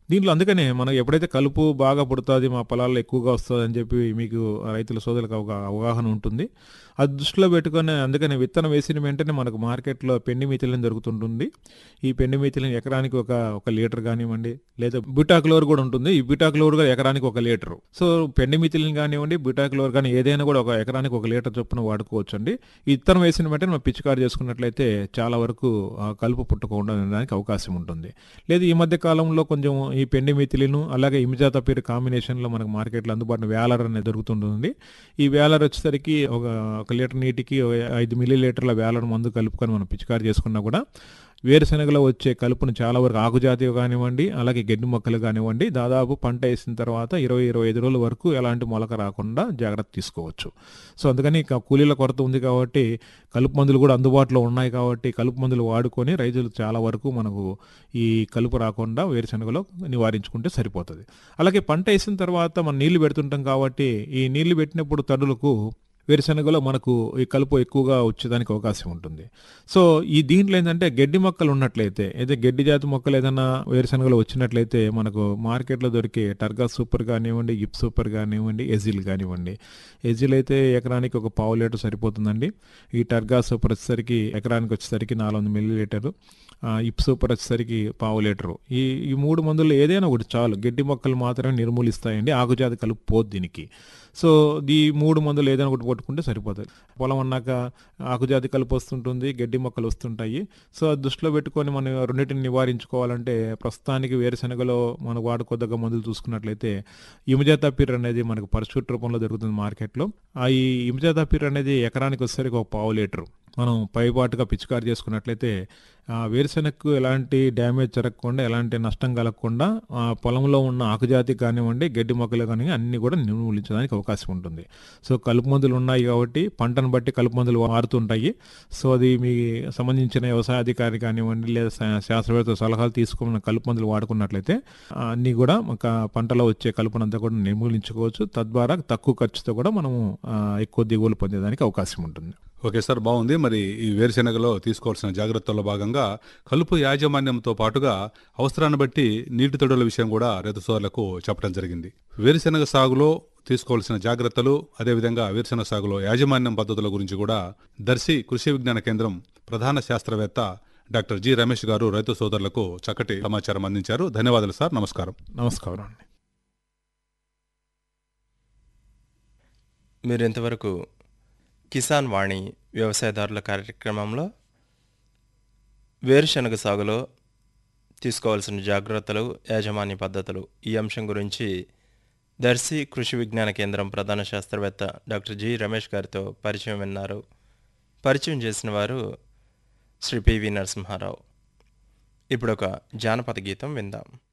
దీంట్లో అందుకనే మనం ఎప్పుడైతే కలుపు బాగా పుడుతుంది మా పొలాల్లో ఎక్కువగా వస్తుంది అని చెప్పి మీకు రైతుల సోదరులకు ఒక అవగాహన ఉంటుంది అది దృష్టిలో పెట్టుకొని అందుకని విత్తనం వేసిన వెంటనే మనకు మార్కెట్లో పెండి మిథిలిన్ దొరుకుతుంటుంది ఈ పెండి మిథిలిన్ ఎకరానికి ఒక ఒక లీటర్ కానివ్వండి లేదా బ్యూటాక్లోర్ కూడా ఉంటుంది ఈ బ్యూటాక్లోర్ కూడా ఎకరానికి ఒక లీటర్ సో పెండి మిథిలిన్ కానివ్వండి బ్యూటాక్లోర్ కానీ ఏదైనా కూడా ఒక ఎకరానికి ఒక లీటర్ చొప్పున వాడుకోవచ్చు అండి ఈ విత్తనం వేసిన వెంటనే మనం పిచికారి చేసుకున్నట్లయితే చాలా వరకు ఆ, కలుపు పుట్టకుండా ఉండడానికి అవకాశం ఉంటుంది లేదు ఈ మధ్య కాలంలో కొంచెం ఈ పెండి మిథిలిన్ అలాగే ఇమిజాత పేరు కాంబినేషన్లో మనకు మార్కెట్లో అందుబాటులో వేలర్ అనేది దొరుకుతుంటుంది ఈ వేలర్ వచ్చేసరికి ఒక ఒక లీటర్ నీటికి ఒక ఐదు మిల్లీ లీటర్ల వేలర్ మందు కలుపుకొని మనం పిచికారి చేసుకున్నా కూడా వేరుశనగలో వచ్చే కలుపును చాలా వరకు ఆకుజాతి కానివ్వండి అలాగే గడ్డి మొక్కలు కానివ్వండి దాదాపు పంట వేసిన తర్వాత ఇరవై ఇరవై ఐదు రోజుల వరకు ఎలాంటి మొలక రాకుండా జాగ్రత్త తీసుకోవచ్చు సో అందుకని ఇక కూలీల కొరత ఉంది కాబట్టి కలుపు మందులు కూడా అందుబాటులో ఉన్నాయి కాబట్టి కలుపు మందులు వాడుకొని రైతులు చాలా వరకు మనకు ఈ కలుపు రాకుండా వేరుశనగలో నివారించుకుంటే సరిపోతుంది అలాగే పంట వేసిన తర్వాత మనం నీళ్లు పెడుతుంటాం కాబట్టి ఈ నీళ్లు పెట్టినప్పుడు తడులకు వేరుశనగలో మనకు ఈ కలుపు ఎక్కువగా వచ్చేదానికి అవకాశం ఉంటుంది సో ఈ దీంట్లో ఏంటంటే గడ్డి మొక్కలు ఉన్నట్లయితే అయితే గడ్డి జాతి మొక్కలు ఏదైనా వేరుశనగలో వచ్చినట్లయితే మనకు మార్కెట్లో దొరికే టర్గా సూపర్ కానివ్వండి ఇప్ సూపర్ కానివ్వండి ఎజిల్ కానివ్వండి ఎజిల్ అయితే ఎకరానికి ఒక పావు లీటర్ సరిపోతుందండి ఈ టర్గా సూపర్ వచ్చేసరికి ఎకరానికి వచ్చేసరికి నాలుగు వందల మిల్లీ లీటరు ఆ, ఇప్ సూపర్ వచ్చేసరికి పావు లీటరు ఈ ఈ మూడు మందుల్లో ఏదైనా ఒకటి చాలు గడ్డి మొక్కలు మాత్రమే నిర్మూలిస్తాయండి ఆకుజాతి కలుపు పోదు దీనికి సో ఈ మూడు మందులు ఏదైనా ఒకటి కొట్టుకుంటే సరిపోతుంది పొలం అన్నాక ఆకుజాతి కలుపు వస్తుంటుంది గడ్డి మొక్కలు వస్తుంటాయి సో అది దృష్టిలో పెట్టుకొని మనం రెండింటిని నివారించుకోవాలంటే ప్రస్తుతానికి వేరుశనగలో మనం వాడుకోదగ్గ మందులు చూసుకున్నట్లయితే ఇమిజాతాపిర్ అనేది మనకు పరచూట్ రూపంలో దొరుకుతుంది మార్కెట్లో ఆ ఈ ఇమిజాతాపిర్ అనేది ఎకరానికి వచ్చేసరికి ఒక పావు లీటరు మనం పైపాటుగా పిచికారి చేసుకున్నట్లయితే ఆ వేరుశెనగకు ఎలాంటి డ్యామేజ్ జరగకుండా ఎలాంటి నష్టం కలగకుండా ఆ పొలంలో ఉన్న ఆకుజాతి కానివ్వండి గడ్డి మొక్కలు కానీ అన్ని కూడా నిర్మూలించడానికి అవకాశం ఉంటుంది సో కలుపు మందులు ఉన్నాయి కాబట్టి పంటను బట్టి కలుపు మందులు మారుతుంటాయి సో అది మీ సంబంధించిన వ్యవసాయ అధికారి కానివ్వండి లేదా శా- శాస్త్రవేత్త సలహాలు తీసుకున్న కలుపు మందులు వాడుకున్నట్లయితే ఆ, అన్ని కూడా ఒక పంటలో వచ్చే కలుపునంతా కూడా నిర్మూలించుకోవచ్చు తద్వారా తక్కువ ఖర్చుతో కూడా మనము ఆ, ఎక్కువ దిగుబడులు పొందేదానికి అవకాశం ఉంటుంది ఓకే సార్ బాగుంది మరి ఈ వేరుశెనగలో తీసుకోవాల్సిన జాగ్రత్తల్లో భాగంగా కలుపు యాజమాన్యంతో పాటుగా అవసరాన్ని బట్టి నీటి తొడుల విషయం కూడా రైతు సోదరులకు చెప్పడం జరిగింది వేరుశెనగ సాగులో తీసుకోవాల్సిన జాగ్రత్తలు అదేవిధంగా వేరుశెనగ సాగులో యాజమాన్యం పద్ధతుల గురించి కూడా దర్శి కృషి విజ్ఞాన కేంద్రం ప్రధాన శాస్త్రవేత్త డాక్టర్ జి రమేష్ గారు రైతు సోదరులకు చక్కటి సమాచారం అందించారు ధన్యవాదాలు సార్ నమస్కారం నమస్కారం అండి మీరు ఇంతవరకు కిసాన్ వాణి వ్యవసాయదారుల కార్యక్రమంలో వేరుశనగ సాగులో తీసుకోవాల్సిన జాగ్రత్తలు యాజమాన్య పద్ధతులు ఈ అంశం గురించి దర్శి కృషి విజ్ఞాన కేంద్రం ప్రధాన శాస్త్రవేత్త డాక్టర్ జి రమేష్ గారితో పరిచయం విన్నారు పరిచయం చేసిన వారు శ్రీ పివి నరసింహారావు ఇప్పుడు ఒక జానపద గీతం విందాం